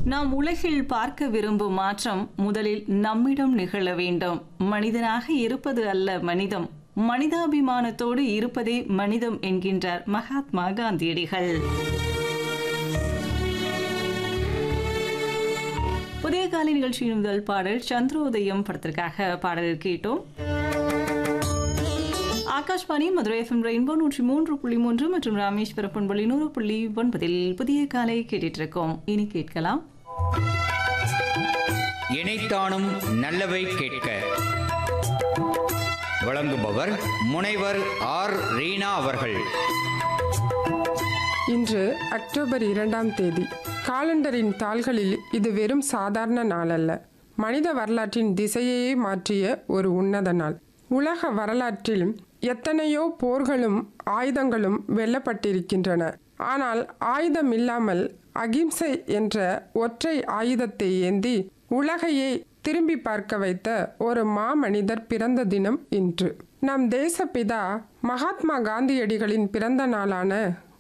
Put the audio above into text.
நாம் உலகில் பார்க்க விரும்பும் மாற்றம் முதலில் நம்மிடம் நிகழ வேண்டும் மனிதனாக இருப்பது அல்ல மனிதம் மனிதாபிமானத்தோடு இருப்பதே மனிதம் என்கின்றார் மகாத்மா காந்தியடிகள் புதிய காலை நிகழ்ச்சியின் முதல் பாடல் சந்திரோதயம் படத்திற்காக பாடல் கேட்டோம் ஆகாஷ்வாணி மதுரை எஃப்எம் ரெயின்போ நூற்றி மூன்று புள்ளி மூன்று மற்றும் ராமேஸ்வரம் பண்பொழி நூறு புள்ளி ஒன்பதில் புதிய காலை கேட்டுட்டு இருக்கோம் இனி கேட்கலாம் இணைத்தானும் நல்லவை கேட்க வழங்குபவர் முனைவர் ஆர் ரீனா அவர்கள் இன்று அக்டோபர் இரண்டாம் தேதி காலண்டரின் தாள்களில் இது வெறும் சாதாரண நாள் அல்ல மனித வரலாற்றின் திசையையே மாற்றிய ஒரு உன்னத நாள் உலக வரலாற்றில் எத்தனையோ போர்களும் ஆயுதங்களும் வெல்லப்பட்டிருக்கின்றன ஆனால் ஆயுதம் இல்லாமல் அகிம்சை என்ற ஒற்றை ஆயுதத்தை ஏந்தி உலகையே திரும்பி பார்க்க வைத்த ஒரு மாமனிதர் பிறந்த தினம் இன்று நம் தேசப்பிதா மகாத்மா காந்தியடிகளின் பிறந்த நாளான